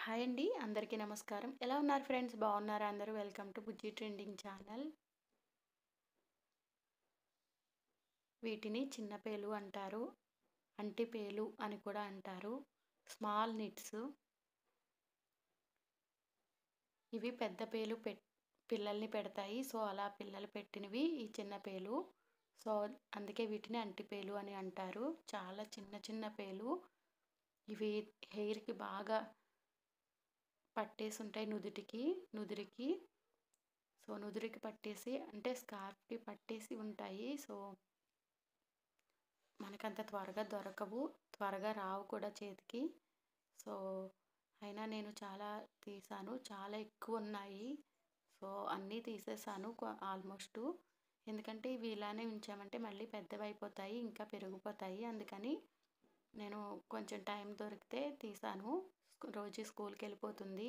hi అండి అందరికీ నమస్కారం ఎలా ఉన్నారు ఫ్రెండ్స్ బాగున్నారా అందరూ welcome to Bujji trending channel వీటిని చిన్నపేలు అంటారు అంటిపేలు అని కూడా అంటారు స్మాల్ నిట్స్ ఇవి పెద్ద పేలు పె పిల్లల్ని పెడతాయి సో అలా పిల్లలు పెట్టినవి ఈ చిన్న పేలు సో అందుకే వీటిని అంటిపేలు అని అంటారు చాలా చిన్న చిన్న పేలు ఇవి హెయిర్కి బాగా పట్టేసి ఉంటాయి నుదుటికి నుదురికి సో నుదురికి పట్టేసి అంటే స్కార్ఫ్కి పట్టేసి ఉంటాయి సో మనకంత త్వరగా దొరకవు త్వరగా రావు కూడా చేతికి సో అయినా నేను చాలా తీసాను చాలా ఎక్కువ ఉన్నాయి సో అన్నీ తీసేసాను ఆల్మోస్ట్ ఎందుకంటే ఇవి ఇలానే ఉంచామంటే మళ్ళీ పెద్దవి అయిపోతాయి ఇంకా పెరిగిపోతాయి అందుకని నేను కొంచెం టైం దొరికితే తీసాను రోజు స్కూల్కి వెళ్ళిపోతుంది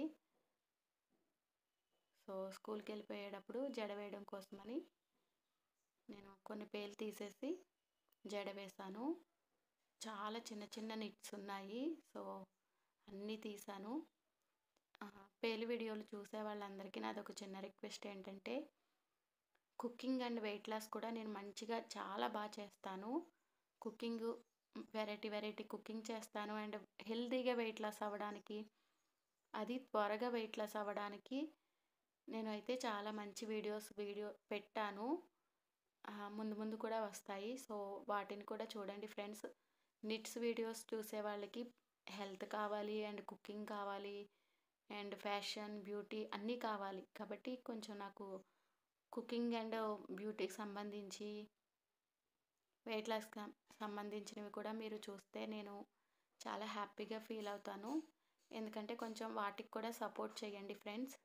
సో స్కూల్కి వెళ్ళిపోయేటప్పుడు జడ వేయడం కోసమని నేను కొన్ని పేలు తీసేసి జడ వేశాను చాలా చిన్న చిన్న నిట్స్ ఉన్నాయి సో అన్నీ తీసాను పేలు వీడియోలు చూసే వాళ్ళందరికీ నాది ఒక చిన్న రిక్వెస్ట్ ఏంటంటే కుకింగ్ అండ్ వెయిట్ లాస్ కూడా నేను మంచిగా చాలా బాగా చేస్తాను కుకింగ్ వెరైటీ వెరైటీ కుకింగ్ చేస్తాను అండ్ హెల్తీగా వెయిట్ లాస్ అవ్వడానికి అది త్వరగా వెయిట్ లాస్ అవ్వడానికి నేను అయితే చాలా మంచి వీడియోస్ వీడియో పెట్టాను ముందు ముందు కూడా వస్తాయి సో వాటిని కూడా చూడండి ఫ్రెండ్స్ నిట్స్ వీడియోస్ చూసే వాళ్ళకి హెల్త్ కావాలి అండ్ కుకింగ్ కావాలి అండ్ ఫ్యాషన్ బ్యూటీ అన్నీ కావాలి కాబట్టి కొంచెం నాకు కుకింగ్ అండ్ బ్యూటీకి సంబంధించి వెయిట్ లాస్కి సంబంధించినవి కూడా మీరు చూస్తే నేను చాలా హ్యాపీగా ఫీల్ అవుతాను ఎందుకంటే కొంచెం వాటికి కూడా సపోర్ట్ చేయండి ఫ్రెండ్స్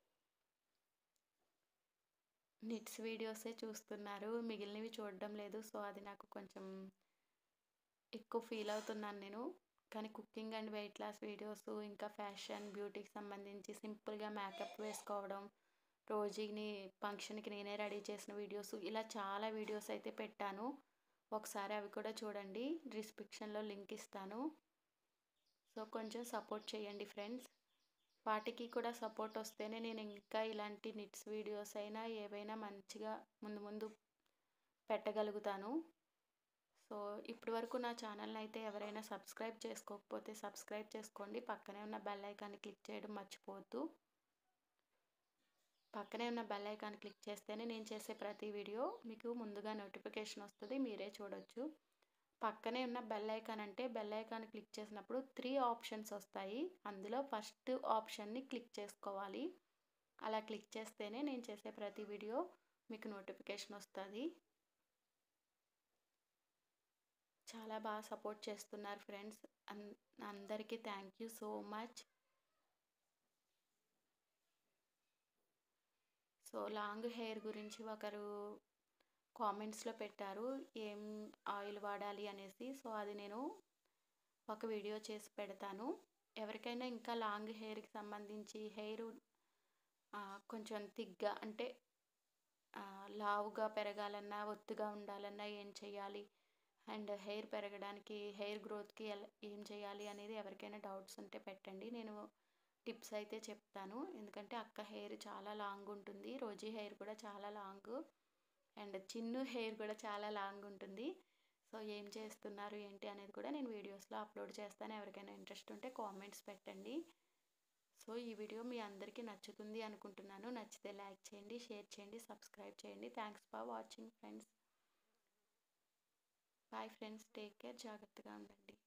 నిట్స్ వీడియోసే చూస్తున్నారు మిగిలినవి చూడడం లేదు సో అది నాకు కొంచెం ఎక్కువ ఫీల్ అవుతున్నాను నేను కానీ cooking and weight loss videos ఇంకా ఫ్యాషన్ బ్యూటీకి సంబంధించి సింపుల్గా మేకప్ వేసుకోవడం రోజుని ఫంక్షన్కి నేనే రెడీ చేసిన వీడియోస్ ఇలా చాలా వీడియోస్ అయితే పెట్టాను ఒకసారి అవి కూడా చూడండి డిస్క్రిప్షన్లో లింక్ ఇస్తాను సో కొంచెం సపోర్ట్ చేయండి ఫ్రెండ్స్ వాటికి కూడా సపోర్ట్ వస్తేనే నేను ఇంకా ఇలాంటి నిట్స్ వీడియోస్ అయినా ఏవైనా మంచిగా ముందు ముందు పెట్టగలుగుతాను సో ఇప్పటి వరకు నా ఛానల్ని అయితే ఎవరైనా సబ్స్క్రైబ్ చేసుకోకపోతే సబ్స్క్రైబ్ చేసుకోండి పక్కనే ఉన్న బెల్ ఐకాన్ని క్లిక్ చేయడం మర్చిపోవద్దు పక్కనే ఉన్న బెల్ ఐకాన్ క్లిక్ చేస్తేనే నేను చేసే ప్రతి వీడియో మీకు ముందుగా నోటిఫికేషన్ వస్తుంది మీరే చూడొచ్చు పక్కనే ఉన్న బెల్ ఐకాన్ అంటే బెల్ ఐకాన్ క్లిక్ చేసినప్పుడు త్రీ ఆప్షన్స్ వస్తాయి అందులో ఫస్ట్ ఆప్షన్ని క్లిక్ చేసుకోవాలి అలా క్లిక్ చేస్తేనే నేను చేసే ప్రతి వీడియో మీకు నోటిఫికేషన్ వస్తుంది చాలా బాగా సపోర్ట్ చేస్తున్నారు ఫ్రెండ్స్ అందరికీ thank you so much so long hair గురించి ఒకరు కామెంట్స్లో పెట్టారు ఏం ఆయిల్ వాడాలి అనేసి సో అది నేను ఒక వీడియో చేసి పెడతాను ఎవరికైనా ఇంకా లాంగ్ హెయిర్కి సంబంధించి హెయిర్ కొంచెం తిగ్గా అంటే లావుగా పెరగాలన్నా ఒత్తుగా ఉండాలన్నా ఏం చేయాలి అండ్ హెయిర్ పెరగడానికి హెయిర్ గ్రోత్కి ఏం చేయాలి అనేది ఎవరికైనా డౌట్స్ ఉంటే పెట్టండి నేను టిప్స్ అయితే చెప్తాను ఎందుకంటే అక్క హెయిర్ చాలా లాంగ్ ఉంటుంది రోజీ హెయిర్ కూడా చాలా లాంగ్ అండ్ చిన్ను హెయిర్ కూడా చాలా లాంగ్ ఉంటుంది సో ఏం చేస్తున్నారు ఏంటి అనేది కూడా నేను వీడియోస్లో అప్లోడ్ చేస్తాను ఎవరికైనా ఇంట్రెస్ట్ ఉంటే కామెంట్స్ పెట్టండి సో ఈ వీడియో మీ అందరికీ నచ్చుతుంది అనుకుంటున్నాను నచ్చితే లైక్ చేయండి షేర్ చేయండి సబ్స్క్రైబ్ చేయండి thanks for watching friends bye friends take care జాగ్రత్తగా ఉండండి